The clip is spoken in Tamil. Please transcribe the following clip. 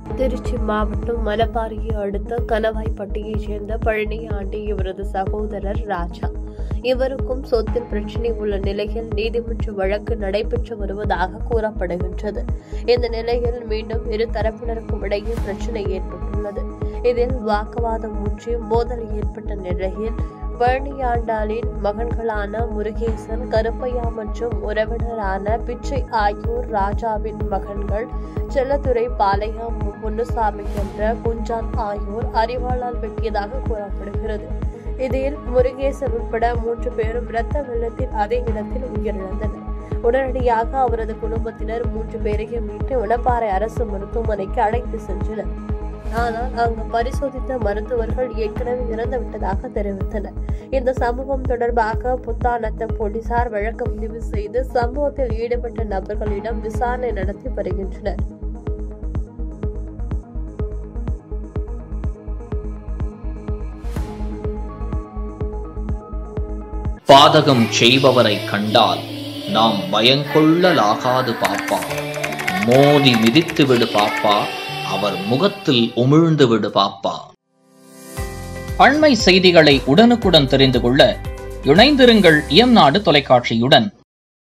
திருச்சி மாவட்டம் மலப்பாறையை அடுத்த கணவாய்ப்பட்டியைச் சேர்ந்த பழனி ஆண்டி இவரது சகோதரர் ராஜா இவருக்கும் சொத்தில் பிரச்சினை உள்ள நிலையில் நீதிமன்ற வழக்கு நடைபெற்று வருவதாக கூறப்படுகின்றது இந்த நிலையில் மீண்டும் இரு தரப்பினருக்கும் இடையே பிரச்சினை ஏற்பட்டுள்ளது இதில் வாக்குவாதம் முற்றி மோதல் ஏற்பட்ட நிலையில் பழனியாண்டாளின் மகன்களான முருகேசன் கருப்பையா மற்றும் உறவினரான பிச்சை ஆயூர் ராஜாவின் மகன்கள் செல்லத்துறை பாளையம் பொன்னுசாமி என்ற குஞ்சான் ஆகியோர் அறிவாளால் வெட்டியதாக கூறப்படுகிறது இதில் முருகேசன் உட்பட மூன்று பேரும் இரத்த வெள்ளத்தில் அதே இடத்தில் உயிரிழந்தனர் உடனடியாக அவரது குடும்பத்தினர் மூன்று பேரையும் மீட்டு உணப்பாறை அரசு மருத்துவமனைக்கு அழைத்து சென்றனர் ஆனால் அங்கு பரிசோதித்த மருத்துவர்கள் ஏற்கனவே இறந்துவிட்டதாக தெரிவித்தனர் இந்த சம்பவம் தொடர்பாக புத்தானத்த போலீசார் வழக்கு பதிவு செய்து சம்பவத்தில் ஈடுபட்ட நபர்களிடம் விசாரணை நடத்தி வருகின்றனர் பாதகம் செய்பவரை கண்டால் நாம் பயங்கொள்ளலாகாது பாப்பா மோதி மிதித்து விடு பாப்பா அவர் முகத்தில் உமிழ்ந்து விடு பாப்பா அண்மை செய்திகளை உடனுக்குடன் தெரிந்து கொள்ள இணைந்திருங்கள் இயம்நாடு தொலைக்காட்சியுடன்